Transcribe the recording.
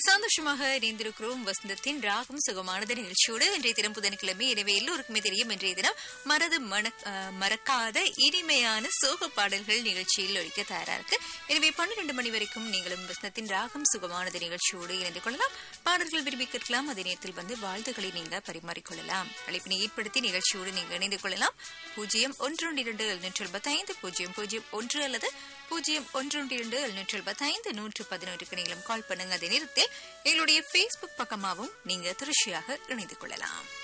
சந்தோஷமாக இணைந்திருக்கிறோம் வசந்தத்தின் ராகம் சுகமானது நிகழ்ச்சியோடு இன்றைய தினம் புதன்கிழமை எனவே எல்லோருக்குமே தெரியும் இன்றைய தினம் மனது மன அஹ், மறக்காத இனிமையான சோக பாடல்கள் நிகழ்ச்சியில் ஒழிக்க தயாரா இருக்கு எனவே பன்னிரண்டு மணி வரைக்கும் நீங்களும் வசந்தத்தின் ராகம் சுகமானது நிகழ்ச்சியோடு இணைந்து கொள்ளலாம் பாடல்கள் விரும்பி கேட்கலாம் அதே நேரத்தில் வந்து வாழ்த்துக்களை நீங்க பரிமாறிக்கொள்ளலாம் அழைப்பினை ஏற்படுத்தி நிகழ்ச்சியோடு நீங்க இணைந்து கொள்ளலாம் பூஜ்ஜியம் ஒன்று இரண்டு எழுநூற்று ஐந்து பூஜ்ஜியம் பூஜ்ஜியம் ஒன்று அல்லது பூஜ்ஜியம் ஒன்று இரண்டு எழுநூற்று ஐந்து நூற்று பதினொன்றுக்கு நீங்களும் கால் பண்ணுங்க அதே நேரத்தில் எங்களுடைய ஃபேஸ்புக் பக்கமாகவும் நீங்க திருச்சியாக இணைந்து கொள்ளலாம்